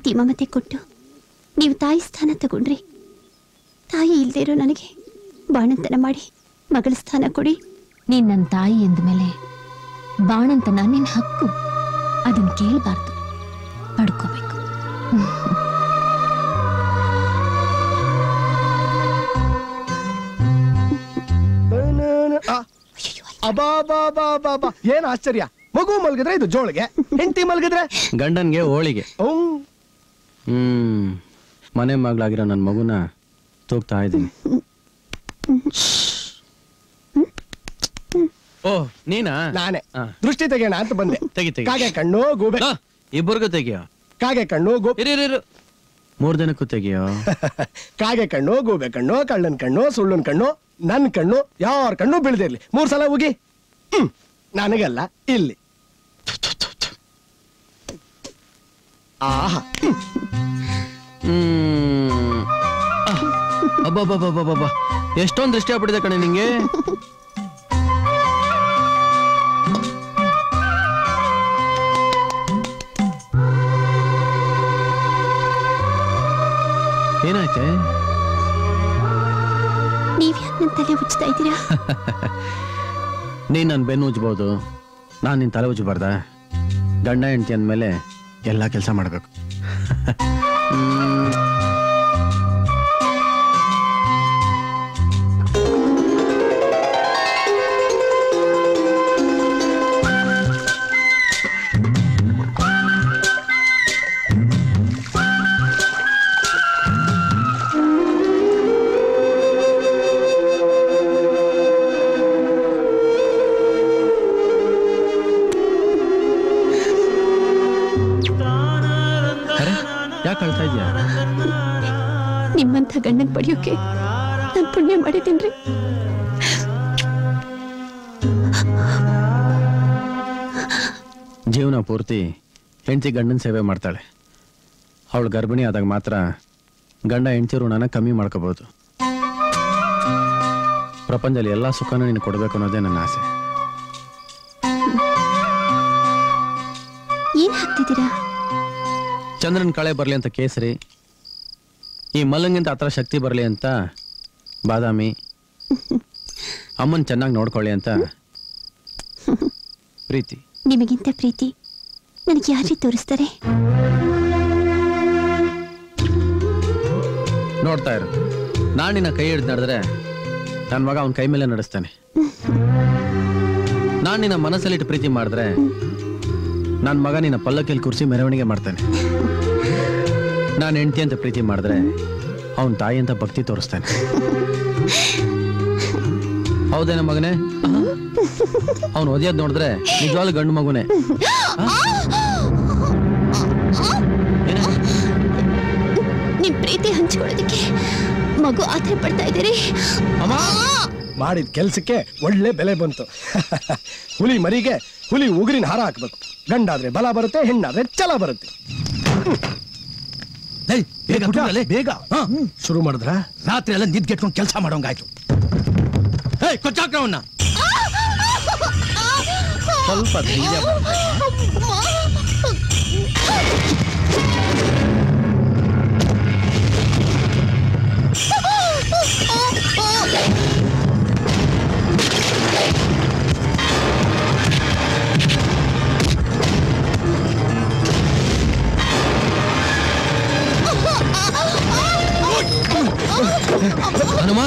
ಪ್ರೀತಿ ಮಮತೆ ಕೊಟ್ಟು ನೀವು ತಾಯಿ ಸ್ಥಾನ ತಗೊಂಡ್ರಿ ತಾಯಿ ಇಲ್ದೇ ಇರೋ ನನಗೆ ಬಾಣಂತನ ಮಾಡಿ ಮಗಳ ಸ್ಥಾನ ಕೊಡಿ ನೀನ್ ನನ್ನ ತಾಯಿ ಎಂದ್ಮೇಲೆ ಬಾಣಂತನ ನಿನ್ ಹಕ್ಕು ಅದನ್ನ ಕೇಳಬಾರ್ದು ಪಡ್ಕೋಬೇಕು ಅಬಾಬಾಬಾಬಾಬಾ ಏನ್ ಆಶ್ಚರ್ಯ ಮಗು ಮಲ್ಗಿದ್ರೆ ಇದು ಜೋಳಿಗೆ ಹೆಂಡತಿ ಮಲ್ಗಿದ್ರೆ ಗಂಡನ್ಗೆ ಹೋಳಿಗೆ ಅವ್ನ್ ಹ್ಮ್ ಮನೆ ಮಗಳಾಗಿರೋ ನನ್ನ ಮಗುನ ತೂಗ್ತಾ ಇದ್ದೀನಿ ಓ ನೀನಾ ನಾನೇ ಹಾ. ದೃಷ್ಟಿ ತೆಗೆಯೋಣ ಅಂತ ಬಂದೆ ತೆಗಿ ತೆಗಿ ಕಾಗೆ ಕಣ್ಣು ಗೂಬೆ ಲೋ, ಇಬ್ಬರಿಗೂ ತೆಗಿಯೋ ಕಾಗೆ ಕಣ್ಣು ಗೂಬೆ ಇರು ಇರು, ಇರು ಮೂರ್ ದಿನಕ್ಕೂ ತೆಗಿಯೋ ಕಾಗೆ ಕಣ್ಣು ಗೂಬೆ ಕಣ್ಣು ಕಳ್ಳನ್ ಕಣ್ಣು ಸುಳ್ಳನ್ ಕಣ್ಣು ನನ್ ಕಣ್ಣು ಯಾರ ಕಣ್ಣು ಬೀಳದಿರ್ಲಿ ಮೂರ್ ಸಲ ಹೋಗಿ ಹ್ಮ್ ನನಗಲ್ಲ ಇಲ್ಲಿ ಆಹಾ ಹ್ಮ್ ಅಬ್ಬಬ್ಬಬ್ಬಬ್ಬಬ್ಬ ಎಷ್ಟೊಂದು ದೃಷ್ಟಿ ಆಗ್ಬಿಟ್ಟಿದೆ ಕಣೆ ನಿಂಗೆ ಏನಾಯ್ತೆ ನೀವ್ಯಾಕೆ ನನ್ನ ತಲೆ ಉಜ್ತಾ ಇದ್ದೀರಾ ನೀನ್ ನನ್ನ ಬೆನ್ನು ಉಜ್ಬೋದು ನಾನು ನಿನ್ ತಲೆ ಉಜ್ಬಾರ್ದ ಗಂಡ ಹೆಂಡತಿ ಅಂದಮೇಲೆ ಎಲ್ಲ ಕೆಲಸ ಮಾಡಬೇಕು ಯಾಕೆ ಅಳ್ತಾ ಇದೆಯಾ ನಿಮ್ಮಂಥ ಗಂಡನ್ ಪಡೆಯೋಕೆ ನಾನು ಪುಣ್ಯ ಮಾಡಿದ್ದೀನ್ರಿ ಜೀವನ ಪೂರ್ತಿ ಹೆಂಡತಿ ಗಂಡನ ಸೇವೆ ಮಾಡ್ತಾಳೆ ಅವಳು ಗರ್ಭಿಣಿ ಆದಾಗ ಮಾತ್ರ ಗಂಡ ಹೆಂಡತಿ ಋಣನ ಕಮ್ಮಿ ಮಾಡ್ಕೋಬಹುದು ಪ್ರಪಂಚದಲ್ಲಿ ಎಲ್ಲ ಸುಖನೂ ನೀನು ಕೊಡಬೇಕು ಅನ್ನೋದೇ ನನ್ನ ಆಸೆ ಏನ್ ಹಾಕ್ತಿದ್ದೀರಾ ಚಂದ್ರನ ಕಳೆ ಬರಲಿ ಅಂತ ಕೇಸರಿ ಈ ಮಲ್ಲಂಗಿಂತ ಹತ್ರ ಶಕ್ತಿ ಬರಲಿ ಅಂತ ಬಾದಾಮಿ ಅಮ್ಮನ್ ಚೆನ್ನಾಗಿ ನೋಡ್ಕೊಳ್ಳಿ ಅಂತ ಪ್ರೀತಿ ನಿಮಗಿಂತ ಪ್ರೀತಿ ನನಗೆ ಯಾರೇ ತೋರಿಸ್ತಾರೆ ನೋಡ್ತಾ ಇರು ನಾನು ನಿನ್ನ ಕೈ ಹಿಡಿದು ನಡೆದ್ರೆ ನನ್ನ ಮಗ ಅವನ ಕೈ ಮೇಲೆ ನಡೆಸ್ತಾನೆ ನಾನು ನಿನ್ನ ಮನಸ್ಸಲ್ಲಿಟ್ಟು ಪ್ರೀತಿ ಮಾಡಿದ್ರೆ ನನ್ನ ಮಗ ನಿನ್ನ ಪಲ್ಲಕ್ಕಿಯಲ್ಲಿ ಕುರ್ಸಿ ಮೆರವಣಿಗೆ ಮಾಡ್ತಾನೆ ನಾನು ಹೆಂಡತಿ ಅಂತ ಪ್ರೀತಿ ಮಾಡಿದ್ರೆ ಅವನ ತಾಯಿ ಅಂತ ಭಕ್ತಿ ತೋರಿಸ್ತಾನೆ ಹೌದೇನ ಮಗನೇ ಅವನು ಓದಿಯೋದ್ ನೋಡಿದ್ರೆ ನಿಜವಾಗ್ಲೂ ಗಂಡು ಮಗುನೇ ನಿಮ್ ಪ್ರೀತಿ ಹಂಚ್ಕೊಳ್ಳೋದಕ್ಕೆ ಮಗು ಆತರ ಪಡ್ತಾ ಇದ್ದೀರಿ ಮಾಡಿದ ಕೆಲ್ಸಕ್ಕೆ ಒಳ್ಳೆ ಬೆಲೆ ಬಂತು ಹುಲಿ ಮರಿಗೆ ಹುಲಿ ಉಗುರಿನ ಹಾರ ಹಾಕ್ಬೇಕು ಗಂಡಾದ್ರೆ ಬಲ ಬರುತ್ತೆ ಹೆಣ್ಣಾದ್ರೆ ಛಲ ಬರುತ್ತೆ ಬೇಗ ಬಿಟ್ರಲ್ಲೇ, ಬೇಗ ಹಾ. ಶುರು ಮಾಡಿದ್ರ ರಾತ್ರಿ ಎಲ್ಲ ನಿದ್ಗೆಟ್ಕೊಂಡು ಕೆಲಸ ಮಾಡೋಂಗಾಯ್ತು ಹೇ ಕೊಚ್ಚಾಕ್ರವನ್ನ ಸ್ವಲ್ಪ ಧೈರ್ಯ ಮಾಡು. ಹನುಮ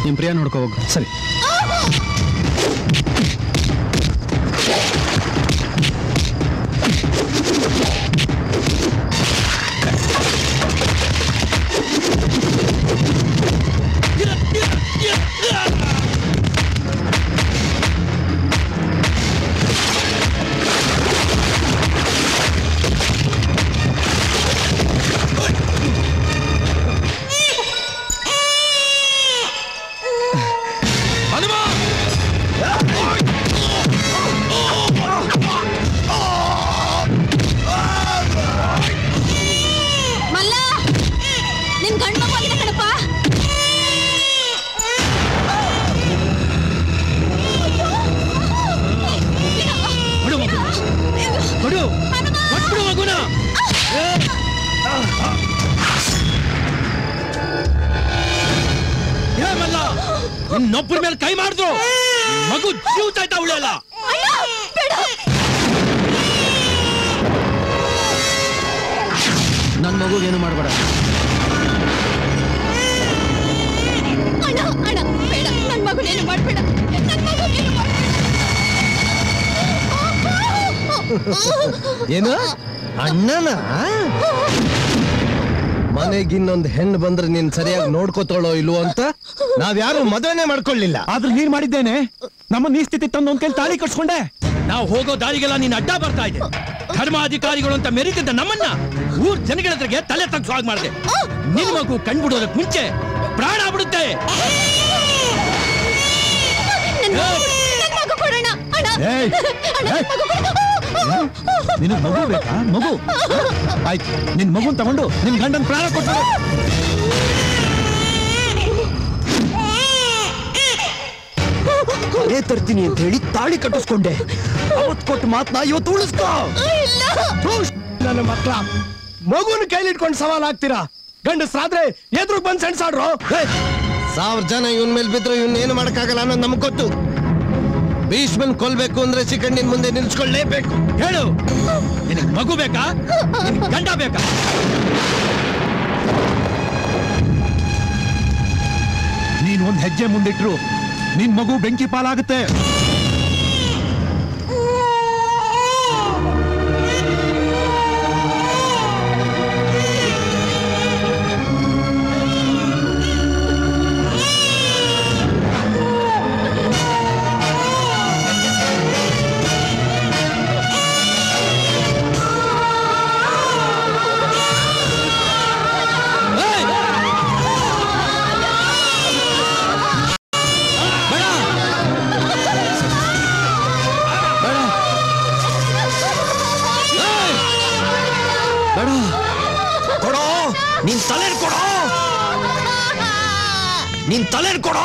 ನಿಮ್ ಪ್ರಿಯ ನೋಡ್ಕೋ ಹೋಗು ಸರಿ ಮಲ್ಲ ನಿನ್ ಗಂಡ ಮಗು ಕಣಪ್ಪ ಬಿಡು ಮಗು ಬಿಡು ಕೊಟ್ಬಿಡು ಮಗುನ ಏ ಮಲ್ಲ ಇನ್ನೊಬ್ಬರ ಮೇಲೆ ಕೈ ಮಾಡಿದ್ರು ಮಗು ಜೀವಿತ ಆಯ್ತಾ ಉಳಿಯಲ್ಲ ನನ್ನ ಮಗುಗೇನು ಮಾಡಬೇಡ ಅಣ್ಣ ಅಣ್ಣ ಬೇಡ ನನ್ ಮಗುನೇನು ಮಾಡ್ಬೇಡ ನನ್ ಮಗುನೇನು ಮಾಡ್ಬೇಡ ಏನು ಅಣ್ಣನ ಮನೆಗಿನ್ನೊಂದು ಹೆಣ್ಣು ಬಂದ್ರೆ ನೀನ್ ಸರಿಯಾಗಿ ನೋಡ್ಕೋತಾಳೋ ಇಲ್ವೋ ಅಂತ ನಾವ್ಯಾರು ಮದುವೆನೆ ಮಾಡ್ಕೊಳ್ಳಿಲ್ಲ ಆದ್ರೆ ನೀನ್ ಮಾಡಿದ್ದೇನೆ ನಮ್ಮ ಈ ಸ್ಥಿತಿ ತಂದು ಒಂದ್ ಕೈಲಿ ತಾಳಿ ಕಟ್ಸ್ಕೊಂಡೆ ನಾವು ಹೋಗೋ ದಾರಿಗೆಲ್ಲ ನೀನ್ ಅಡ್ಡ ಬರ್ತಾ ಇದೆ ಧರ್ಮಾಧಿಕಾರಿಗಳು ಅಂತ ಮೆರೀತಿದ್ದ ನಮ್ಮನ್ನ ಊರ್ ಜನಗಳ ಹತ್ರಗೆ ತಲೆ ತಗ್ಸೋ ಹಾಗೆ ಮಾಡಿದೆ ನಿನ್ ಮಗು ಕಣ್ಬಿಡೋದಕ್ ಮುಂಚೆ ಪ್ರಾಣ ಬಿಡುತ್ತೆ ನನ್ ಮಗು ಕೊಡೋಣ ಅಣ್ಣ ಏಯ್! ಅಣ್ಣ ಏಯ್! ನನ್ ಮಗು ಕೊಡು. ನಿನಗ್ ಮಗು ಬೇಕಾ ಮಗು ಆಯ್ತು ನಿನ್ ಮಗುನ್ ತಗೊಂಡು ನಿನ್ ಗಂಡನ್ ಪ್ರಾಣ ಕೊಟ್ಬಿಡು ಅದೇ ತರ್ತೀನಿ ಅಂತ ಹೇಳಿ ತಾಳಿ ಕಟ್ಟಿಸ್ಕೊಂಡೆ ಅವತ್ ಕೊಟ್ಟು ಮಾತ್ನ ಇವತ್ತು ಉಳಿಸ್ಕೋ ನನ್ನ ಮಕ್ಳ ಮಗುನ ಕೈಲಿಟ್ಕೊಂಡು ಸವಾಲ್ ಆಗ್ತೀರಾ ಗಂಡಸ್ರಾದ್ರೆ ಎದುರು ಬಂದ್ ಸೆಣ್ಸಾಡ್ರು ಸಾವಿರ ಜನ ಇವನ್ ಮೇಲೆ ಬಿದ್ರು ಇವನ್ ಏನು ಮಾಡಕ್ಕಾಗಲ್ಲ ಅನ್ನೋದು ನಮಗ್ ಗೊತ್ತು ಭೀಷ್ಮನ್ ಕೊಲ್ಬೇಕು ಅಂದ್ರೆ ಚಿಕಣ್ಣಿನ ಮುಂದೆ ನಿಲ್ಸ್ಕೊಳ್ಳೇಬೇಕು ಹೇಳು ನಿನಗ್ ಮಗು ಬೇಕಾ ನಿನಗ್ ಗಂಡ ಬೇಕಾ ನೀನ್ ಒಂದ್ ಹೆಜ್ಜೆ ಮುಂದಿಟ್ರು ನಿನ್ ಮಗು ಬೆಂಕಿ ಪಾಲಾಗುತ್ತೆ ಕೊಡೋ ನಿನ್ ತಲೆ ಕೊಡೋ ನಿನ್ ತಲೆ ಕೊಡೋ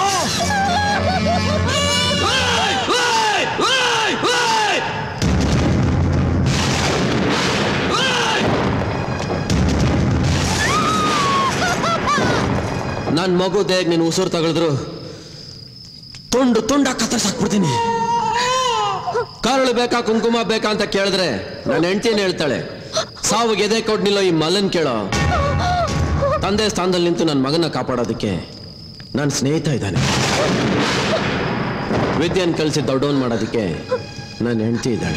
ನನ್ ಮಗು ದೇಗ್ ನೀನು ಉಸಿರು ತಗೊಳಿದ್ರು ತುಂಡು ತುಂಡ ಕತ್ತರಿಸಾಕ್ಬಿಡ್ತೀನಿ ಕರಳು ಬೇಕಾ ಕುಂಕುಮ ಬೇಕಾ ಅಂತ ಕೇಳಿದ್ರೆ ನನ್ನ ಹೆಂಡ್ತಿನ ಹೇಳ್ತಾಳೆ ಸಾವಿಗೆ ಎದೆ ಕೊಟ್ಟು ನಿಲ್ಲೋ ಈ ಮಲ್ಲನ್ ಕೇಳೋ ತಂದೆ ಸ್ಥಾನದಲ್ಲಿ ನಿಂತು ನನ್ನ ಮಗನ ಕಾಪಾಡೋದಕ್ಕೆ ನನ್ನ ಸ್ನೇಹಿತ ಇದ್ದಾನೆ ವಿದ್ಯೆಯನ್ನು ಕಲಿಸಿ ದೊಡ್ಡವನ್ ಮಾಡೋದಕ್ಕೆ ನನ್ನ ಹೆಂಡತಿ ಇದ್ದಾಳೆ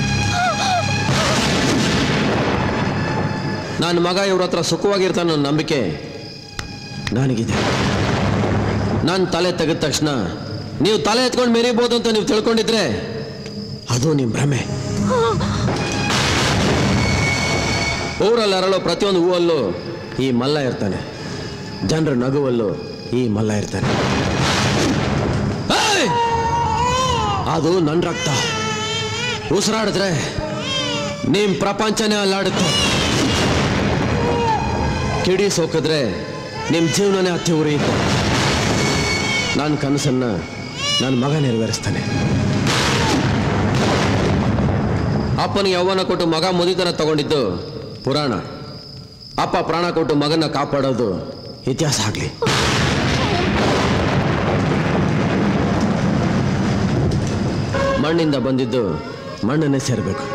ನನ್ನ ಮಗ ಇವ್ರ ಹತ್ರ ಸುಖವಾಗಿರ್ತಾನೆ ಅನ್ನೋ ನಂಬಿಕೆ ನನಗಿದೆ ನಾನು ತಲೆ ತೆಗೆದ ತಕ್ಷಣ ನೀವು ತಲೆ ಎತ್ಕೊಂಡು ಮೆರಿಬೋದು ಅಂತ ನೀವು ತಿಳ್ಕೊಂಡಿದ್ರೆ ಅದು ನಿಮ್ಮ ಭ್ರಮೆ ಊರಲ್ಲಿ ಅರಳೋ ಪ್ರತಿಯೊಂದು ಹೂವಲ್ಲೂ ಈ ಮಲ್ಲ ಇರ್ತಾನೆ ಜನರ ನಗುವಲ್ಲೂ ಈ ಮಲ್ಲ ಇರ್ತಾನೆ ಏಯ್! ಅದು ನನ್ನ ರಕ್ತ ಉಸಿರಾಡಿದ್ರೆ ನಿಮ್ ಪ್ರಪಂಚನೇ ಅಲ್ಲಾಡುತ್ತೆ ಕಿಡಿ ಸೋಕಿದ್ರೆ ನಿಮ್ ಜೀವನನೇ ಹತ್ತಿ ಉರಿಯುತ್ತೆ ನನ್ನ ಕನಸನ್ನ ನನ್ನ ಮಗ ನೆರವೇರಿಸ್ತಾನೆ ಅಪ್ಪನಿಗೆ ಯೌವನ ಕೊಟ್ಟು ಮಗ ಮುದಿತನ ತಗೊಂಡಿದ್ದು ಪುರಾಣ ಅಪ್ಪ ಪ್ರಾಣ ಕೊಟ್ಟು ಮಗನ ಕಾಪಾಡೋದು ಇತಿಹಾಸ ಆಗ್ಲಿ ಮಣ್ಣಿಂದ ಬಂದಿದ್ದು ಮಣ್ಣನ್ನೇ ಸೇರಬೇಕು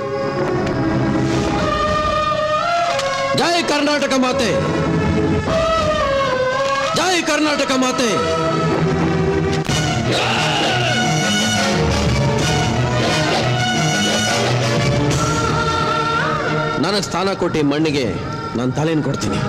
ಜೈ ಕರ್ನಾಟಕ ಮಾತೆ ಜೈ ಕರ್ನಾಟಕ ಮಾತೆ ನನಗೆ ಸ್ಥಾನ ಕೊಟ್ಟು ಮಣ್ಣಿಗೆ ನಾನು ತಲೆಯನ್ನು ಕೊಡ್ತೀನಿ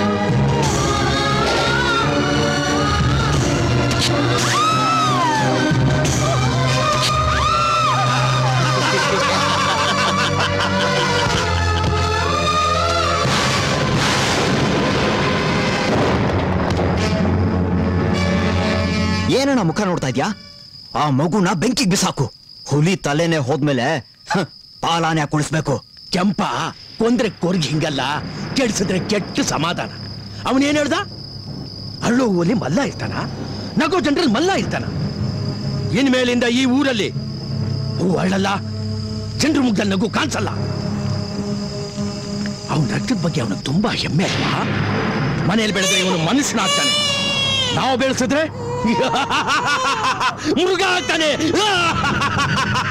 ಏನಣ್ಣ ಮುಖ ನೋಡ್ತಾ ಇದ್ಯಾ ಆ ಮಗುನ ಬೆಂಕಿಗೆ ಬಿಸಾಕು ಹುಲಿ ತಲೆನೆ ಹೋದ್ಮೇಲೆ ಹ, ಪಾಲಾನೆ ಕುಳಿಸ್ಬೇಕು ಕೆಂಪ ಕೊಂದ್ರೆ ಕೊರ್ಗಿ ಹಿಂಗಲ್ಲ ಕೆಡ್ಸಿದ್ರೆ ಕೆಟ್ಟ ಸಮಾಧಾನ ಅವನೇನ್ ಹೇಳ್ದ ಅಳ್ಳೋ ಹೂವಲ್ಲಿ ಮಲ್ಲ ಇರ್ತಾನ ನಗೋ ಜನರಲ್ಲಿ ಮಲ್ಲ ಇರ್ತಾನ ಇನ್ಮೇಲಿಂದ ಈ ಊರಲ್ಲಿ ಹೂ ಅಳ್ಳಲ್ಲ ಜನರ ಮುಗ್ದಲ್ಲಿ ನಗು ಕಾಣಿಸಲ್ಲ ಅವನ ರಕ್ತದ ಬಗ್ಗೆ ಅವನಿಗೆ ತುಂಬಾ ಹೆಮ್ಮೆ ಅಲ್ವಾ ಮನೆಯಲ್ಲಿ ಬೆಳೆದ್ರೆ ಇವನು ಮನುಷ್ಯನಾಗ್ತಾನೆ ನಾವು ಬೆಳೆಸಿದ್ರೆ ಮೃಗ ಆಗ್ತಾನೆ